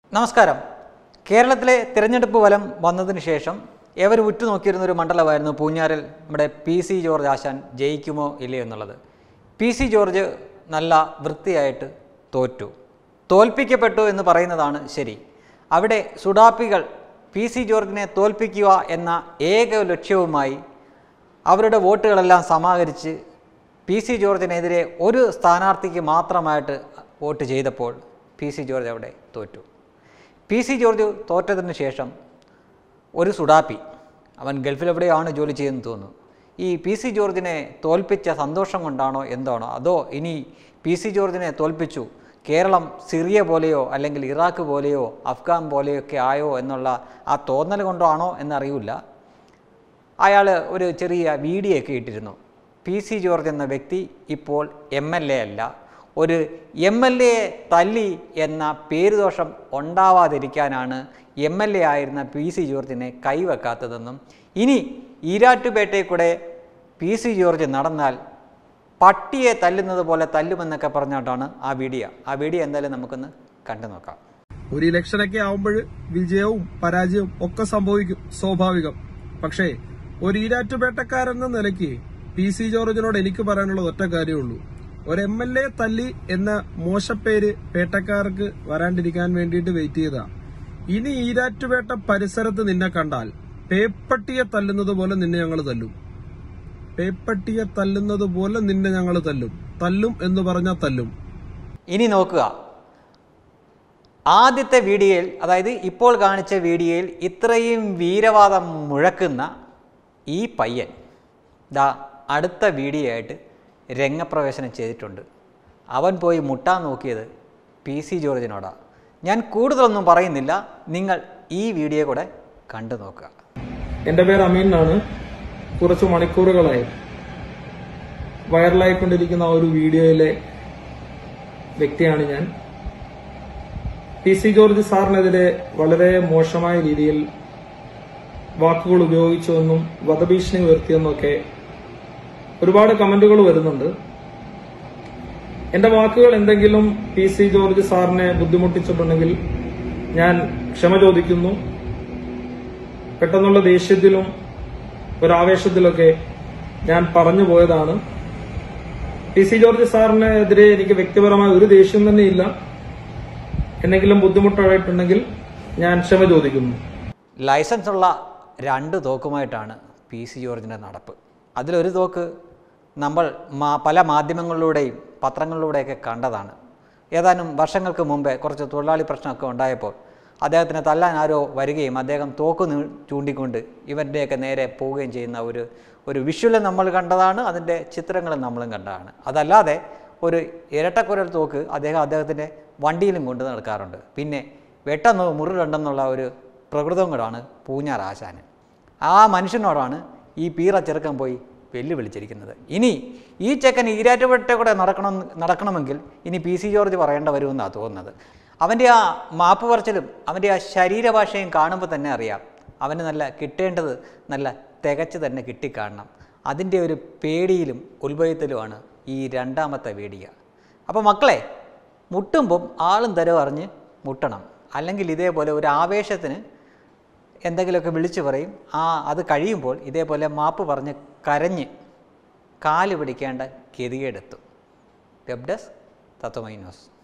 നമസ്കാരം കേരളത്തിലെ തിരഞ്ഞെടുപ്പ് ഫലം വന്നതിന് ശേഷം ഏവരും ഉറ്റുനോക്കിയിരുന്ന ഒരു മണ്ഡലമായിരുന്നു പൂഞ്ഞാറിൽ നമ്മുടെ പി സി ജോർജ് ആശാൻ ജയിക്കുമോ ഇല്ലയോ എന്നുള്ളത് പി സി ജോർജ് നല്ല വൃത്തിയായിട്ട് തോറ്റു തോൽപ്പിക്കപ്പെട്ടു എന്ന് പറയുന്നതാണ് ശരി അവിടെ സുഡാപ്പികൾ പി സി ജോർജിനെ തോൽപ്പിക്കുക എന്ന ഏക ലക്ഷ്യവുമായി അവരുടെ വോട്ടുകളെല്ലാം സമാഹരിച്ച് പി സി ജോർജിനെതിരെ ഒരു സ്ഥാനാർത്ഥിക്ക് മാത്രമായിട്ട് വോട്ട് ചെയ്തപ്പോൾ പി സി ജോർജ് അവിടെ തോറ്റു പി സി ജോർജ് തോറ്റതിന് ശേഷം ഒരു സുഡാപ്പി അവൻ ഗൾഫിലെവിടെയാണ് ജോലി ചെയ്യുന്നത് തോന്നുന്നു ഈ പി സി ജോർജിനെ തോൽപ്പിച്ച സന്തോഷം കൊണ്ടാണോ എന്താണോ അതോ ഇനി പി സി ജോർജിനെ തോൽപ്പിച്ചു കേരളം സിറിയ പോലെയോ അല്ലെങ്കിൽ ഇറാഖ് പോലെയോ അഫ്ഗാൻ പോലെയോ ഒക്കെ ആയോ എന്നുള്ള ആ തോന്നൽ കൊണ്ടാണോ എന്നറിയില്ല അയാൾ ഒരു ചെറിയ വീഡിയോ ഒക്കെ ഇട്ടിരുന്നു പി സി ജോർജ് എന്ന വ്യക്തി ഇപ്പോൾ എം എൽ എ അല്ല ഒരു എം എൽ എ തല്ലി എന്ന പേരുദോഷം ഉണ്ടാവാതിരിക്കാനാണ് എം എൽ എ ആയിരുന്ന പി സി ജോർജിനെ കൈവെക്കാത്തതെന്നും ഇനി ഈരാറ്റുപേട്ടയിൽ കൂടെ പി സി ജോർജ് നടന്നാൽ പട്ടിയെ തല്ലുന്നത് പോലെ തല്ലുമെന്നൊക്കെ പറഞ്ഞിട്ടാണ് ആ വീഡിയോ ആ വീഡിയോ എന്തായാലും നമുക്കൊന്ന് കണ്ടു നോക്കാം ഒരു ഇലക്ഷനൊക്കെ ആവുമ്പോൾ വിജയവും പരാജയവും ഒക്കെ സംഭവിക്കും സ്വാഭാവികം പക്ഷേ ഒരു ഈരാറ്റുപേട്ടക്കാരെന്ന നിലയ്ക്ക് പി സി ജോർജിനോട് എനിക്ക് പറയാനുള്ളത് ഒറ്റ കാര്യമുള്ളൂ ഒരു എം എൽ എ തല്ലി എന്ന മോശപ്പേര് പേട്ടക്കാർക്ക് വരാണ്ടിരിക്കാൻ വേണ്ടിയിട്ട് വെയിറ്റ് ചെയ്താ ഇനി ഈരാറ്റുപേട്ട പരിസരത്ത് നിന്നെ കണ്ടാൽ പേപ്പട്ടിയെ തല്ലുന്നത് പോലെ നിന്നെ ഞങ്ങൾ തല്ലും പേപ്പട്ടിയെ തല്ലുന്നത് പോലെ നിന്നെ ഞങ്ങൾ തല്ലും തല്ലും എന്ന് പറഞ്ഞാൽ തല്ലും ഇനി നോക്കുക ആദ്യത്തെ വീഡിയോയിൽ അതായത് ഇപ്പോൾ കാണിച്ച വീഡിയോയിൽ ഇത്രയും വീരവാദം മുഴക്കുന്ന ഈ പയ്യൻ ദാ അടുത്ത വീഡിയോ ആയിട്ട് രംഗപ്രവേശനം ചെയ്തിട്ടുണ്ട് അവൻ പോയി മുട്ടാൻ നോക്കിയത് പി സി ജോർജിനോടാണ് ഞാൻ കൂടുതലൊന്നും പറയുന്നില്ല നിങ്ങൾ ഈ വീഡിയോ കൂടെ കണ്ടു നോക്കുക എന്റെ പേര് അമീൻ എന്നാണ് കുറച്ച് മണിക്കൂറുകളായി വൈറലായിക്കൊണ്ടിരിക്കുന്ന ആ ഒരു വീഡിയോയിലെ വ്യക്തിയാണ് ഞാൻ പി സി ജോർജ് സാറിനെതിരെ വളരെ മോശമായ രീതിയിൽ വാക്കുകൾ ഉപയോഗിച്ചുവെന്നും വധഭീഷണി ഉയർത്തിയെന്നൊക്കെ ഒരുപാട് കമന്റുകൾ വരുന്നുണ്ട് എന്റെ വാക്കുകൾ എന്തെങ്കിലും പി സി ജോർജ് സാറിനെ ബുദ്ധിമുട്ടിച്ചിട്ടുണ്ടെങ്കിൽ ഞാൻ ക്ഷമ ചോദിക്കുന്നു പെട്ടെന്നുള്ള ദേഷ്യത്തിലും ഒരാവേശത്തിലൊക്കെ ഞാൻ പറഞ്ഞു പോയതാണ് പി സി ജോർജ് സാറിനെതിരെ എനിക്ക് വ്യക്തിപരമായ ഒരു ദേഷ്യം തന്നെ ഇല്ല എന്തെങ്കിലും ബുദ്ധിമുട്ടായിട്ടുണ്ടെങ്കിൽ ഞാൻ ക്ഷമ ചോദിക്കുന്നു ലൈസൻസ് ഉള്ള രണ്ട് തോക്കുമായിട്ടാണ് പി സി ജോർജിൻ്റെ നടപ്പ് അതിലൊരു തോക്ക് നമ്മൾ മാ പല മാധ്യമങ്ങളിലൂടെയും പത്രങ്ങളിലൂടെയൊക്കെ കണ്ടതാണ് ഏതാനും വർഷങ്ങൾക്ക് മുമ്പേ കുറച്ച് തൊഴിലാളി പ്രശ്നമൊക്കെ ഉണ്ടായപ്പോൾ അദ്ദേഹത്തിനെ തല്ലാൻ ആരോ വരികയും അദ്ദേഹം തോക്ക് നീ- ചൂണ്ടിക്കൊണ്ട് ഇവൻ്റെയൊക്കെ നേരെ പോവുകയും ചെയ്യുന്ന ഒരു ഒരു വിഷ്വല് നമ്മൾ കണ്ടതാണ് അതിൻ്റെ ചിത്രങ്ങളും നമ്മളും കണ്ടതാണ് അതല്ലാതെ ഒരു ഇരട്ടക്കുരൽ തോക്ക് അദ്ദേഹം അദ്ദേഹത്തിൻ്റെ വണ്ടിയിലും കൊണ്ട് നടക്കാറുണ്ട് പിന്നെ വെട്ടെന്നോ മുറിരണ്ടെന്നുള്ള ഒരു പ്രകൃതവും കൂടാണ് പൂഞ്ഞാർ ആശാന് ആ മനുഷ്യനോടാണ് ഈ പീറ ചെറുക്കൻ പോയി വെല്ലുവിളിച്ചിരിക്കുന്നത് ഇനി ഈ ചെക്കൻ ഈരാറ്റുപേട്ട കൂടെ നടക്കണം നടക്കണമെങ്കിൽ ഇനി പി സി ജോർജ് പറയേണ്ട വരുമെന്നാണ് തോന്നുന്നത് അവൻ്റെ ആ മാപ്പ് പറച്ചിലും അവൻ്റെ ആ ശരീരഭാഷയും കാണുമ്പോൾ തന്നെ അറിയാം അവന് നല്ല കിട്ടേണ്ടത് നല്ല തികച്ച് തന്നെ കിട്ടിക്കാണണം അതിൻ്റെ ഒരു പേടിയിലും ഉത്ഭവത്തിലുമാണ് ഈ രണ്ടാമത്തെ വീഡിയോ അപ്പോൾ മക്കളെ മുട്ടുമ്പം ആളും തരവ് അറിഞ്ഞ് മുട്ടണം അല്ലെങ്കിൽ ഇതേപോലെ ഒരു ആവേശത്തിന് എന്തെങ്കിലുമൊക്കെ വിളിച്ചു പറയും ആ അത് കഴിയുമ്പോൾ ഇതേപോലെ മാപ്പ് പറഞ്ഞ് കരഞ്ഞ് കാല് പിടിക്കേണ്ട ഗതികേടെത്തും വെബ് ഡെസ്ക് തത്വമൈ ന്യൂസ്